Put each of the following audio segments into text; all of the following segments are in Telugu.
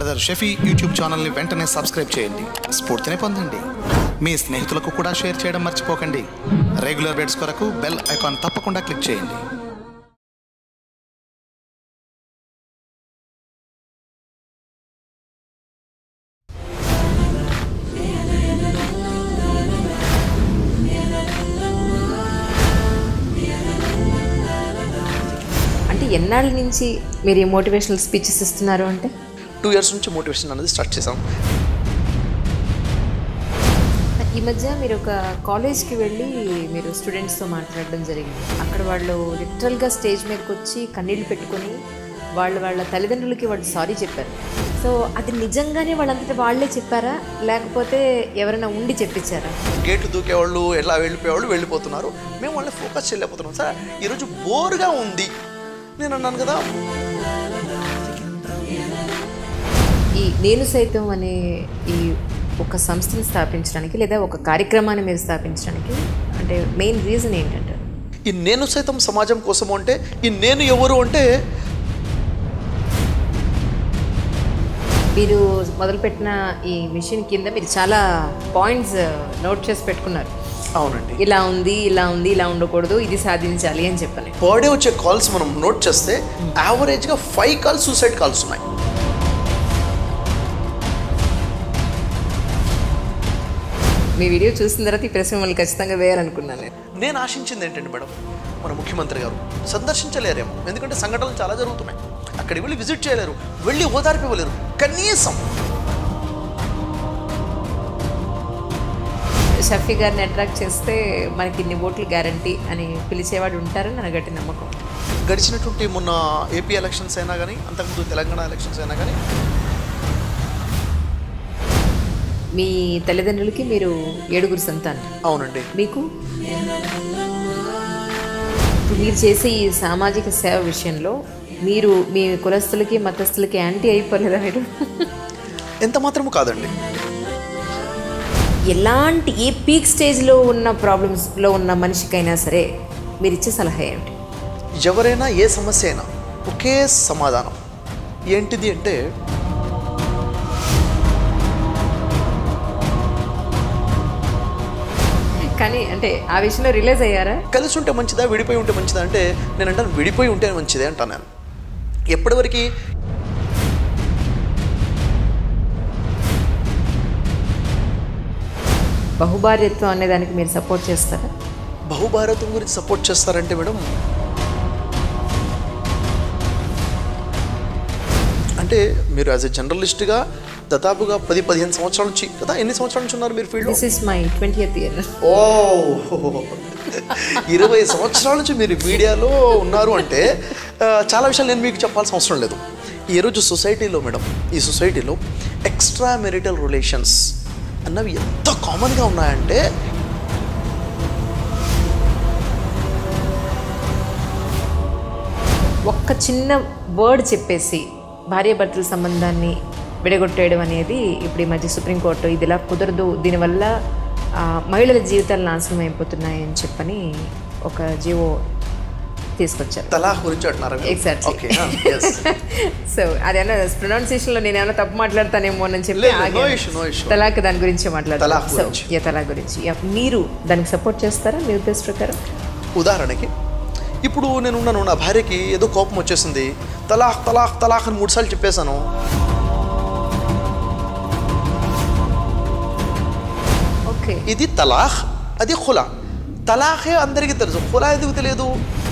బ్రదర్ షఫీ యూట్యూబ్ ఛానల్ని వెంటనే సబ్స్క్రైబ్ చేయండి స్ఫూర్తిని పొందండి మీ స్నేహితులకు కూడా షేర్ చేయడం మర్చిపోకండి రెగ్యులర్ బెడ్స్ కొరకు బెల్ ఐకాన్ తప్పకుండా క్లిక్ చేయండి అంటే ఎన్నాళ్ళ నుంచి మీరు ఈ మోటివేషనల్ స్పీచెస్ ఇస్తున్నారు అంటే టూ ఇయర్స్ నుంచి మోటివేషన్ అనేది స్టార్ట్ చేసాం ఈ మధ్య మీరు ఒక కాలేజ్కి వెళ్ళి మీరు స్టూడెంట్స్తో మాట్లాడడం జరిగింది అక్కడ వాళ్ళు లిటరల్గా స్టేజ్ మీదకి వచ్చి కన్నీళ్ళు పెట్టుకొని వాళ్ళు వాళ్ళ తల్లిదండ్రులకి వాళ్ళు సారీ చెప్పారు సో అది నిజంగానే వాళ్ళంతటా వాళ్ళే చెప్పారా లేకపోతే ఎవరైనా ఉండి చెప్పించారా గేటు దూకేవాళ్ళు ఎలా వెళ్ళిపోయేవాళ్ళు వెళ్ళిపోతున్నారు మేము వాళ్ళని ఫోకస్ చేయలేకపోతున్నాం సార్ ఈరోజు బోర్గా ఉంది నేను అన్నాను కదా ఈ నేను సైతం అనే ఈ ఒక సంస్థను స్థాపించడానికి లేదా ఒక కార్యక్రమాన్ని మీరు స్థాపించడానికి అంటే మెయిన్ రీజన్ ఏంటంటే ఈ నేను సైతం సమాజం కోసం అంటే ఈ నేను ఎవరు అంటే మీరు మొదలుపెట్టిన ఈ మిషన్ కింద మీరు చాలా పాయింట్స్ నోట్ చేసి పెట్టుకున్నారు అవునండి ఇలా ఉంది ఇలా ఉంది ఇలా ఉండకూడదు ఇది సాధించాలి అని చెప్పని పర్ డే వచ్చే కాల్స్ మనం నోట్ చేస్తే యావరేజ్గా ఫైవ్ కాల్స్ సూసైడ్ కాల్స్ ఉన్నాయి మీ వీడియో చూసిన తర్వాత ఈ ప్రశ్న మిమ్మల్ని ఖచ్చితంగా వేయాలనుకున్నాను నేను. నేను ఆశించింది ఏంటంటే మేడం మన ముఖ్యమంత్రి గారు సందర్శించలేరేమో ఎందుకంటే సంఘటనలు చాలా జరుగుతున్నాయి అక్కడికి వెళ్ళి విజిట్ చేయలేరు వెళ్ళి ఓదార్పు ఇవ్వలేరు కనీసం షఫీ గారిని అట్రాక్ట్ చేస్తే మనకి ఇన్ని ఓట్లు గ్యారంటీ అని పిలిచేవాడు ఉంటారని నా గట్టి నమ్మకం గడిచినటువంటి మొన్న ఏపీ ఎలక్షన్స్ అయినా కానీ అంతకుముందు తెలంగాణ ఎలక్షన్స్ అయినా కానీ మీ తల్లిదండ్రులకి మీరు ఏడుగురు సంతానం అవునండి మీకు ఇప్పుడు మీరు చేసే ఈ సామాజిక సేవ విషయంలో మీరు మీ కులస్తులకి మతస్థులకి యాంటీ అయిపోలేదా మీరు ఎంత మాత్రము కాదండి ఎలాంటి ఏ పీక్ స్టేజ్లో ఉన్న ప్రాబ్లమ్స్లో ఉన్న మనిషికైనా సరే మీరు ఇచ్చే సలహా ఏమిటి ఎవరైనా ఏ సమస్య అయినా ఒకే సమాధానం ఏంటిది అంటే కానీ అంటే ఆ విషయంలో రిలీజ్ అయ్యారా కలిసి ఉంటే మంచిదా విడిపోయి ఉంటే మంచిదా అంటే నేను అంటాను విడిపోయి ఉంటే మంచిదే అంటాను నేను ఎప్పటివరకు బహుభార్యత్వం అనే దానికి మీరు సపోర్ట్ చేస్తారా బహుభారతం గురించి సపోర్ట్ చేస్తారంటే మేడం అంటే మీరు యాజ్ ఎ జర్నలిస్ట్గా దాదాపుగా పది పదిహేను సంవత్సరాల నుంచి కదా ఎన్ని సంవత్సరాల నుంచి ఉన్నారు మీరు ఫీల్డ్లో this is my twenty year ఓ ఇరవై సంవత్సరాల నుంచి మీరు మీడియాలో ఉన్నారు అంటే ఆ, చాలా విషయాలు నేను మీకు చెప్పాల్సిన అవసరం లేదు ఈరోజు సొసైటీలో మేడం ఈ సొసైటీలో ఎక్స్ట్రా మెరిటల్ రిలేషన్స్ అన్నవి ఎంత కామన్గా ఉన్నాయంటే ఒక్క చిన్న వర్డ్ చెప్పేసి భార్యాభర్తల సంబంధాన్ని విడగొట్టేయడం అనేది ఇప్పుడు ఈ మధ్య సుప్రీంకోర్టు ఇది ఇలా కుదరదు దీనివల్ల ఆ, మహిళల జీవితాలు నాశనం అయిపోతున్నాయి అని చెప్పని ఒక జీవో తీసుకొచ్చారు తలాహ్ గురించి అంటున్నారా మీరు? Exactly. ఓకే ఎస్ సో అదేమన్నా ప్రొనౌన్సియేషన్లో నేను ఏమైనా తప్పు మాట్లాడతానేమో అని చెప్పి లేదు, no ఆగాను. issue, no issue. తలాక్ దాని గురించి మాట్లాడతాను తలాక్ సో గురించి. ఏ తలాక్ గురించి యా, మీరు దానికి సపోర్ట్ చేస్తారా మీ ఉద్దేశ ప్రకారం ఉదాహరణకి ఇప్పుడు నేను ఉన్నాను నా భార్యకి ఏదో కోపం వచ్చేసింది తలాహ్ తలాహ్ తలాహ్ అని మూడుసార్లు చెప్పేశాను ఓకే ఇది తలాహ్ అది ఖులా తలాహే అందరికీ తెలుసు ఖులా ఎందుకు తెలియదు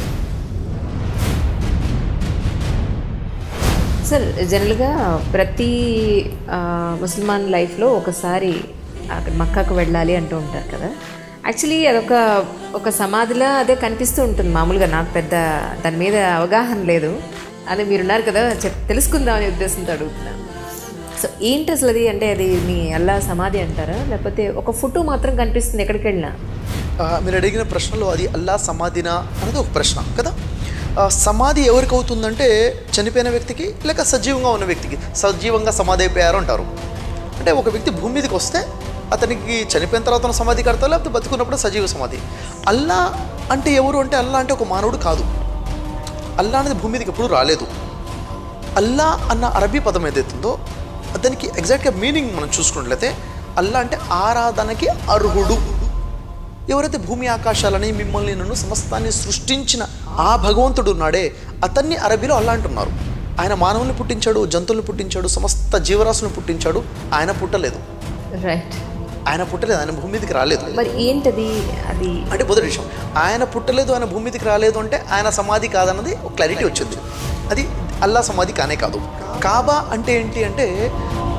సార్ జనరల్గా ప్రతి ఆ, ముసల్మాన్ లైఫ్లో ఒకసారి అక్కడ మక్కాకు వెళ్ళాలి అంటూ ఉంటారు కదా యాక్చువల్లీ అదొక ఒక సమాధిలా అదే కనిపిస్తూ ఉంటుంది మామూలుగా నాకు పెద్ద దాని మీద అవగాహన లేదు అదే మీరున్నారు కదా చెప్ తెలుసుకుందాం అనే ఉద్దేశంతో అడుగుతున్నాను సో ఏంటి అసలు అది అంటే అది మీ అల్లా సమాధి అంటారా లేకపోతే ఒక ఫోటో మాత్రం కనిపిస్తుంది ఎక్కడికి వెళ్ళినా ఆ, మీరు అడిగిన ప్రశ్నలో అది అల్లా సమాధినా అనేది ఒక ప్రశ్న కదా ఆ, సమాధి ఎవరికి అవుతుందంటే చనిపోయిన వ్యక్తికి లేక సజీవంగా ఉన్న వ్యక్తికి సజీవంగా సమాధి అయిపోయారు అంటారు అంటే ఒక వ్యక్తి భూమి మీదకి వస్తే అతనికి చనిపోయిన తర్వాత ఉన్న సమాధి కడతారు లేకపోతే బతుకున్నప్పుడు సజీవ సమాధి అల్లా అంటే ఎవరు అంటే అల్లా అంటే ఒక మానవుడు కాదు అల్లా అనేది భూమి మీదకి ఎప్పుడు రాలేదు అల్లా అన్న అరబీ పదం ఏదైతుందో దానికి ఎగ్జాక్ట్గా మీనింగ్ మనం చూసుకున్నట్లయితే అల్లా అంటే ఆరాధనకి అర్హుడు ఎవరైతే భూమి ఆకాశాలని మిమ్మల్ని నన్ను సమస్తాన్ని సృష్టించిన ఆ భగవంతుడు ఉన్నాడే అతన్ని అరబీలో అల్లా అంటున్నారు ఆయన మానవుల్ని పుట్టించాడు జంతువుల్ని పుట్టించాడు సమస్త జీవరాశులను పుట్టించాడు ఆయన పుట్టలేదు రైట్ ఆయన పుట్టలేదు ఆయన భూమి మీదకి రాలేదు మరి ఏంటది అది అంటే మొదటి విషయం ఆయన పుట్టలేదు ఆయన భూమి మీదకి రాలేదు అంటే ఆయన సమాధి కాదన్నది ఒక క్లారిటీ వచ్చింది అది అల్లా సమాధి కానే కాదు కాబా అంటే ఏంటి అంటే